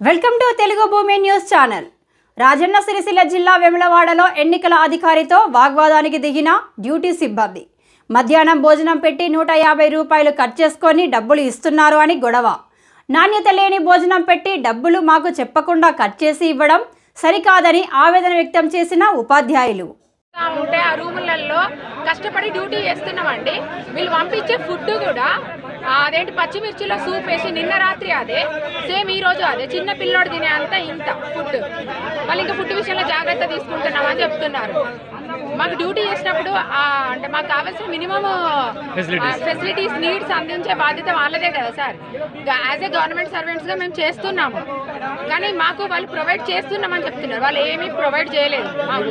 welcome to Telugu భూమి news channel Rajanna Sircilla జిల్లా వెములవాడలో ఎన్నికల అధికారితో వాగ్వాదానికి దిగిన డ్యూటీ సిబ్బంది మధ్యాహ్నం భోజనం పెట్టి నూట యాభై రూపాయలు కట్ చేసుకొని డబ్బులు ఇస్తున్నారు అని గొడవ నాణ్యత లేని భోజనం పెట్టి డబ్బులు మాకు చెప్పకుండా కట్ చేసి ఇవ్వడం సరికాదని ఆవేదన వ్యక్తం చేసిన ఉపాధ్యాయులు ఆ ఉంటే ఆ రూములలో కష్టపడి డ్యూటీ చేస్తున్నామండి వీళ్ళు పంపించే ఫుడ్ కూడా ఆ, అదేంటి పచ్చిమిర్చిలో సూప్ వేసి నిన్న రాత్రి అదే సేమ్ ఈ రోజు అదే చిన్న పిల్లోడు తినే అంత ఇంత ఫుడ్ మళ్ళీ ఇంకా ఫుడ్ విషయంలో జాగ్రత్త తీసుకుంటున్నామని చెప్తున్నారు మాకు డ్యూటీ చేసినప్పుడు ఆ, అంటే మాకు కావాల్సిన మినిమం ఫెసిలిటీస్ నీడ్స్ అందించే బాధ్యత వాళ్ళదే కదా సార్ యాజ్ ఏ గవర్నమెంట్ సర్వెంట్స్గా మేము చేస్తున్నాము కానీ మాకు వాళ్ళు ప్రొవైడ్ చేస్తున్నామని చెప్తున్నారు వాళ్ళు ఏమీ ప్రొవైడ్ చేయలేదు మాకు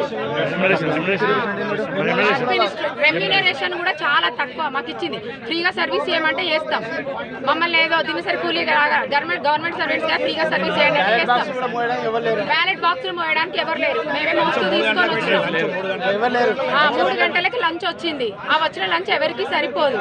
రెమ్యూనరేషన్ కూడా చాలా తక్కువ మాకు ఇచ్చింది ఫ్రీగా సర్వీస్ చేయమంటే చేస్తాం మమ్మల్ని ఏదో దినసరి కూలీ గవర్నమెంట్ గవర్నమెంట్ సర్వీస్ గా ఫ్రీగా సర్వీస్ చేయండి అంటే చేస్తాం బ్యాలెట్ బాక్సులు మోయడానికి ఎవరు లేరు మేమే మోస్తూ తీసుకొని వచ్చినాం ఆ, మూడు గంటలకి లంచ్ వచ్చింది ఆ వచ్చిన లంచ్ ఎవరికి సరిపోదు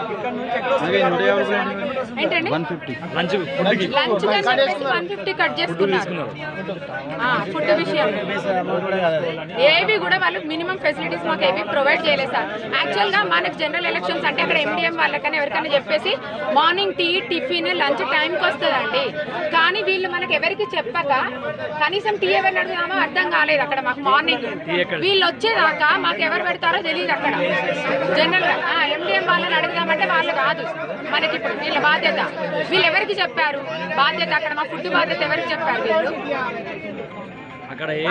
ఏంటండి లంచ్ ఫుడ్కి లంచ్ వన్ ఫిఫ్టీ కట్ చేసుకున్నారు ఫుడ్ విషయం ఏవి కూడా వాళ్ళు మినిమం ఫెసిలిటీస్ మాకు ఏవి ప్రొవైడ్ చేయలేదు సార్ యాక్చువల్ గా మనకి జనరల్ ఎలక్షన్స్ అంటే అక్కడ ఎండిఎం వాళ్ళకన్నా ఎవరికైనా చెప్పేసి మార్నింగ్ టీ టిఫిన్ లంచ్ టైంకి వస్తుందండి కానీ వీళ్ళు మనకి ఎవరికి చెప్పక కనీసం టీ ఎవరిని అడుగుదామో అర్థం కాలేదు అక్కడ మాకు మార్నింగ్ వీళ్ళు వచ్చేదాకా మాకు ఎవరు పెడతారో తెలియదు అక్కడ జనరల్ ఎండిఎం వాళ్ళని అడుగుదామంటే వాళ్ళు కాదు మనకి ఇప్పుడు వీళ్ళ బాధ్యత వీళ్ళు ఎవరికి చెప్పారు బాధ్యత అక్కడ మా ఫుడ్ బాధ్యత ఎవరికి చెప్పారు వీళ్ళు అక్కడ ఏ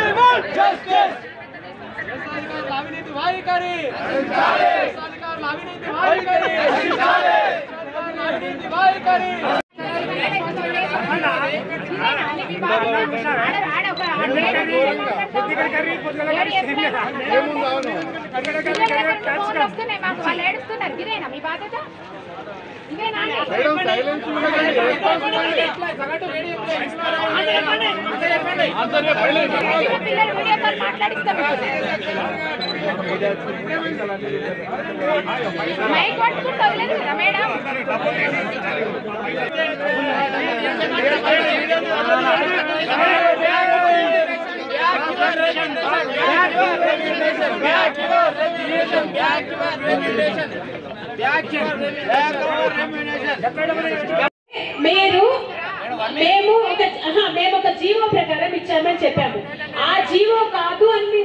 అవినీతి వాయికరి సర్కార్ అవినీతి వాయికరి అవినీతి వాయికరి వస్తున్నాయి మాకు వాళ్ళు ఏడుస్తున్నారు ఇదేనా మీ బాధ్యత ఇదేనా పిల్లలు వీడియో కాల్ మాట్లాడిస్తాం మైక్ పట్టుకుంటూ వదిలేదు కదా మేడం మీరు మేము ఒక ఆహా, మేము ఒక జీవో ప్రకారం ఇచ్చామని చెప్పాము ఆ జీవో కాదు అని